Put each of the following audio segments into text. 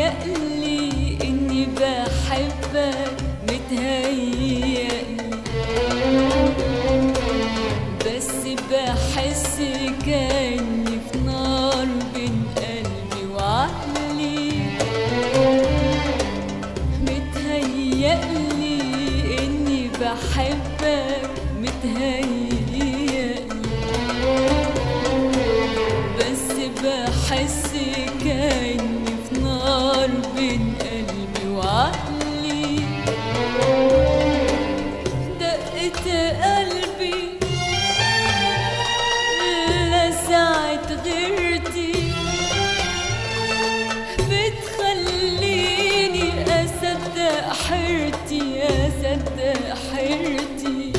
متهيألي إني بحبك متهيألي بس بحس كأني في نار بين قلبي وعقلي متهيألي إني بحبك متهيألي بس بحس كأني في نار بين قلبي وعقلي دقت قلبي لسعت غيرتي بتخليني أصدق حيرتي أصدق حيرتي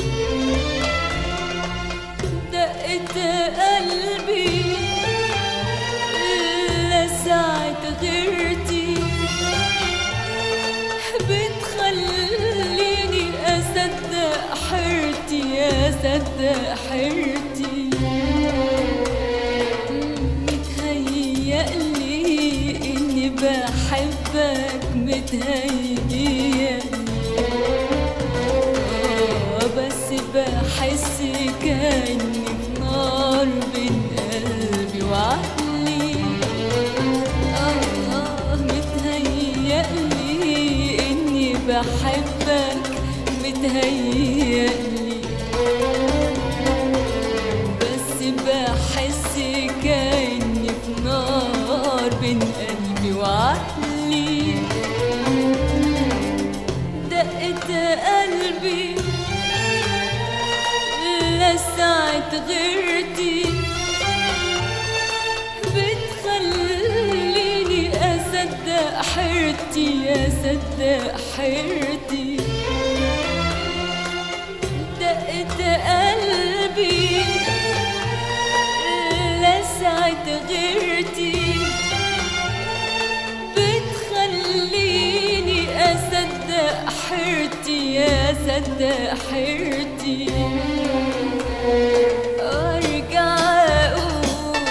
دقت قلبي لسعت غيرتي بتخليني أصدق حيرتي أصدق حيرتي متهيألي إني بحبك متهيألي آه، بس بحس كأني في نار بين قلبي وعقلي آه، آه، متهيألي إني بحبك متهيألي بس بحس كأني في نار بين قلبي وعقلي دقت قلبي لسعت غيرتي بتخليني أصدق حيرتي أصدق حيرتي دقت قلبي لسعت غيرتي بتخليني أصدق حيرتي أصدق حيرتي أرجع أقول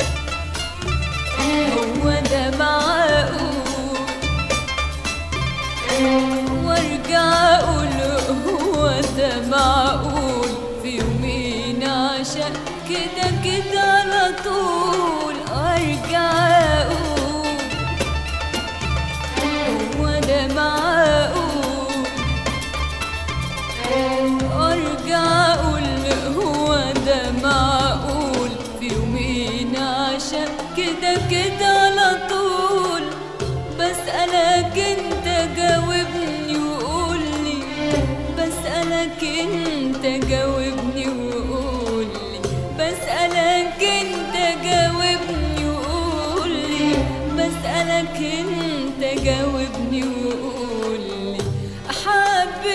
هو ده معقول وارجع اقول هو ده معقول في يومين عشان كده كده على طول ارجع اقول هو ده معقول ارجع اقول هو ده معقول في يومين عشان كده كده على طول بسألك انت جاوبني وقولي بسألك انت جاوبني وقولي بسألك انت جاوبني وقولي بسألك انت جاوبني وقولي حبيت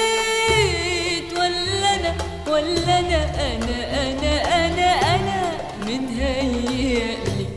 ولا انا ولا انا انا انا انا انا متهيألي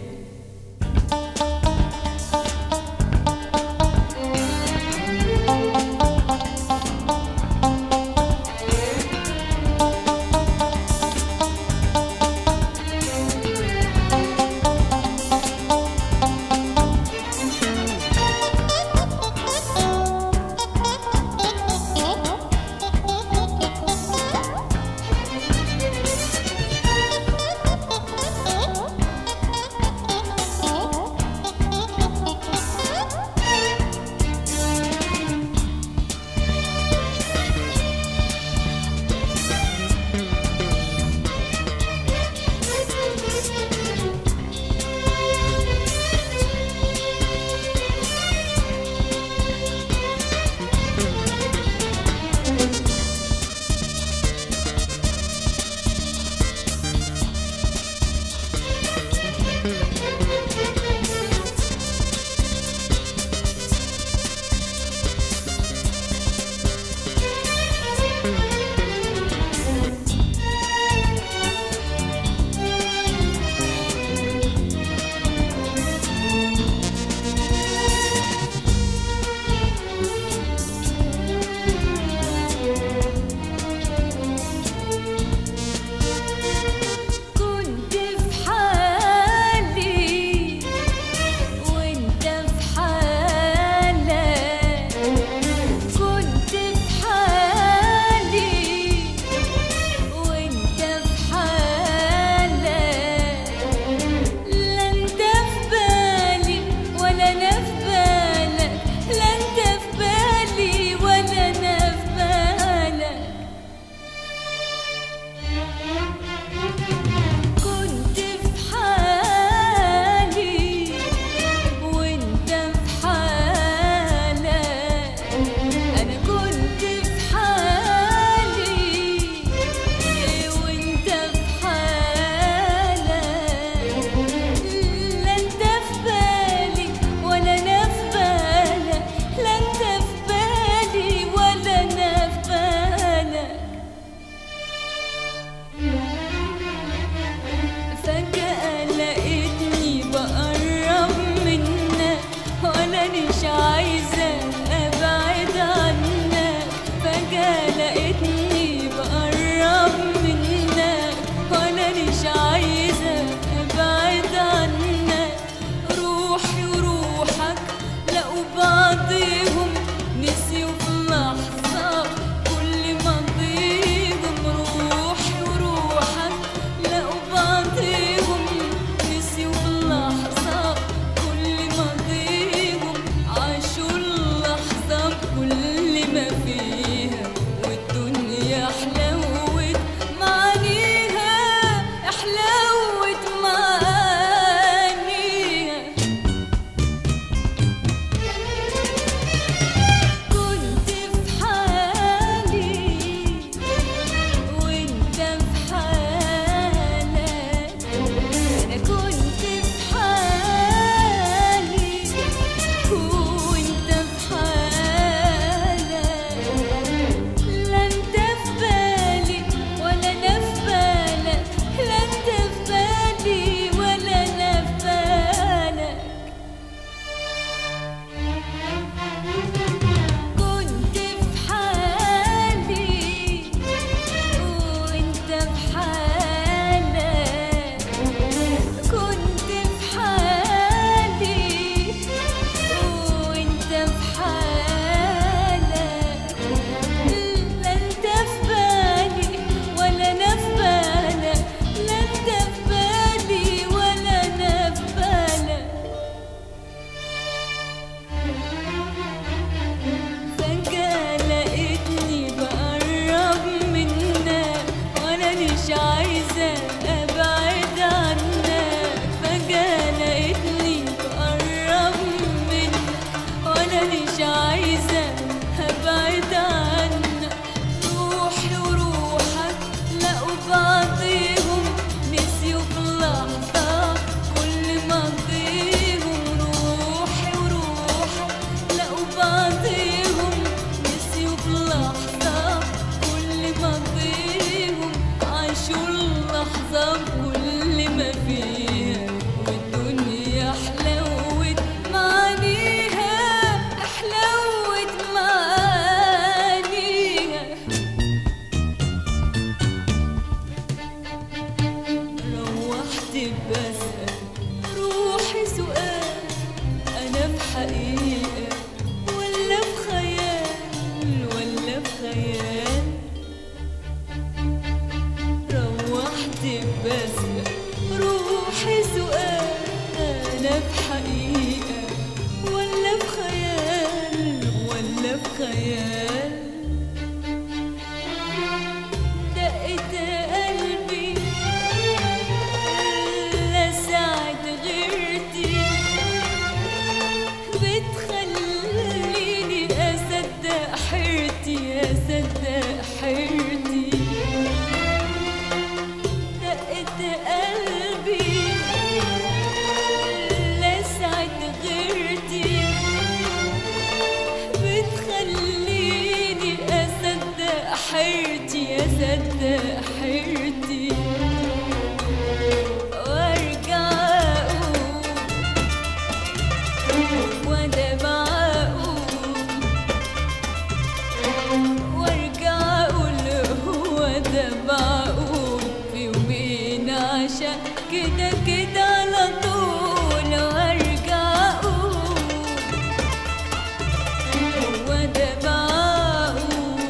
عايزة أبعد عنك فجأة لقيتني بقرب منك وأنا مش عايزة أبعد عنك روحي وروحك لقوا بعضيهم نسيوا في لحظة كل ماضيهم روحي وروحك لقوا بعضيهم نسيوا في لحظة كل ماضيهم عاشوا اللحظة بكل ما فيها والدنيا حلوت معانيها حلوت معانيها كنت في حالي وانت في حالك انا كنت في حالي وانت في حالك لا انت في بالي ولا انا في بالك لا انت في بالي ولا انا في بالك كنت في حالي وانت في حالك كنت في حالي وانت في حالك لا انت في بالي ولا انا في بالك لا انت في بالي ولا انا في بالك فجأة لقيتني بقرب منك وأنا مش عايزة أبعد عنك فجأة لقيتني بقرب منك وأنا مش عايزة أبعد عنك روحي وروحك لقوا بعضيهم نسيوا في لحظة كل ماضيهم روحي وروحك لقوا بعضيهم نسيوا في لحظة كل ماضيهم عاشوا اللحظة بكل ما فيها والدنيا حلوت معانيها حلوت معانيها روحت بسأل روحي سؤال أنا في حقيقة ولا في خيال ولا في خيال روحت بسأل روحي سؤال أنا في حقيقة ولا في خيال ولا في خيال دقت قلبي لسعت غيرتي بتخليني أصدق حيرتي أصدق حيرتي دقت قلبي لسعت غيرتي بتخليني أصدق حيرتي أصدق حيرتي وارجع اقول وانا معقول وارجع اقول هو ده معقول في يومين عشان كده كده على طول وارجع اقول هو ده معقول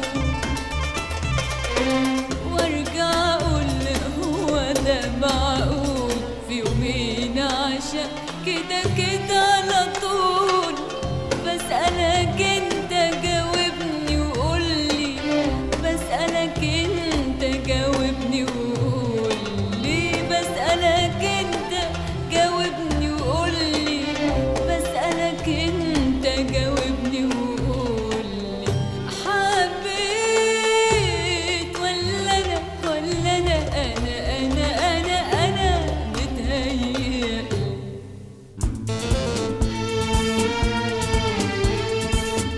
وارجع اقول هو ده معقول في يومين عشان كده كده على طول بسألك انت جاوبني وقولي بسألك انت جاوبني وقولي بسألك انت جاوبني وقولي بسألك انت جاوبني وقولي حبيت ولا انا ولا انا انا انا انا انا متهيألي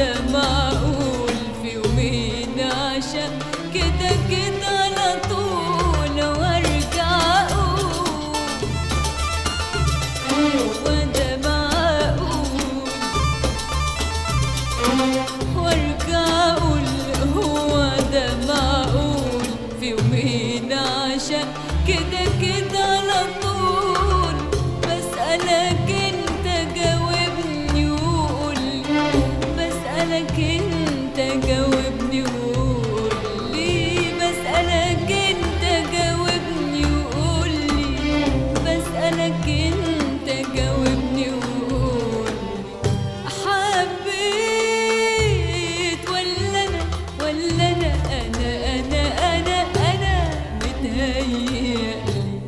ده معقول في يومين عشان كده كده على طول وارجع اقول وده معقول وارجع اقول هو ده معقول في يومين عشان كده كده على طول بسألك انت جاوبني وقول بسألك انت جاوبني وقول لي بسألك انت جاوبني وقول لي بسألك انت جاوبني وقول حبيت ولا انا ولا انا انا انا انا انا متهيألي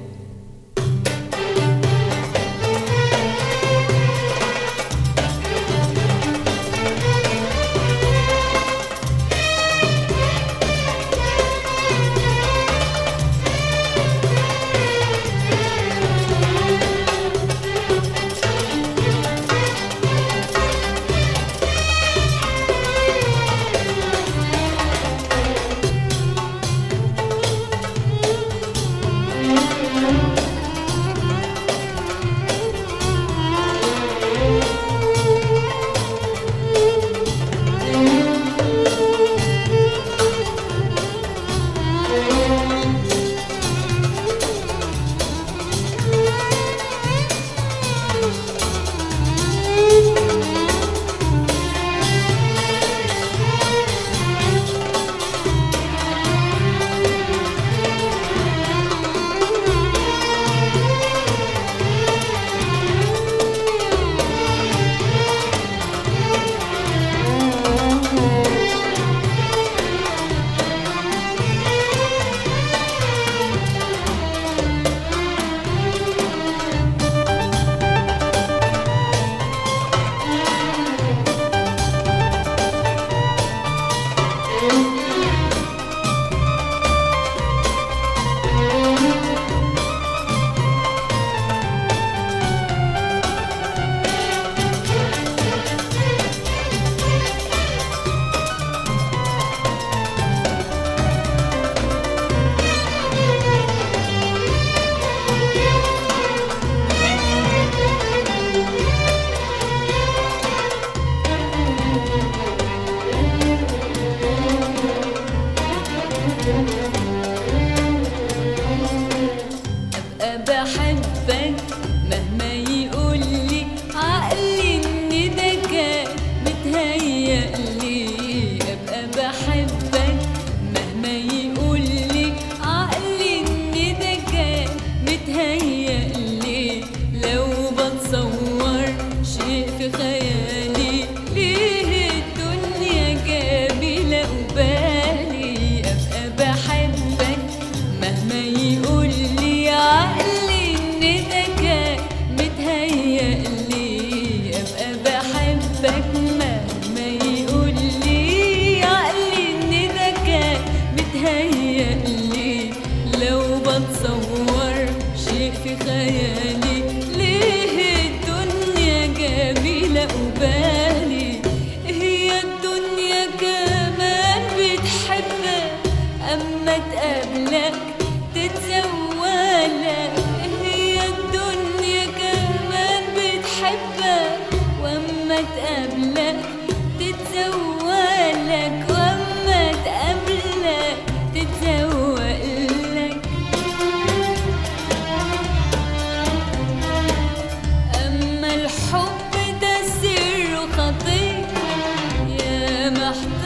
ابقى بحبك مهما يقولي عقلي ان ده كان متهيألي ابقى بحبك مهما يقولي عقلي ان ده كان متهيألي لو بتصور شيء في خيالي ليه الدنيا جميلة وبالي ابقى بحبك مهما يقول لي عقلي ان ده كان متهيألي ابقى بحبك مهما يقول لي عقلي ان ده كان متهيألي لو بتصور شيء في خيالي ليه الدنيا جميلة وبالي هي الدنيا كمان بتحبك أما تقابلك تتزولك هي الدنيا كمان بتحبك وأما تقابلك تتزولك وأما تقابلك تتزولك أما الحب ده سر خطير يا محبوب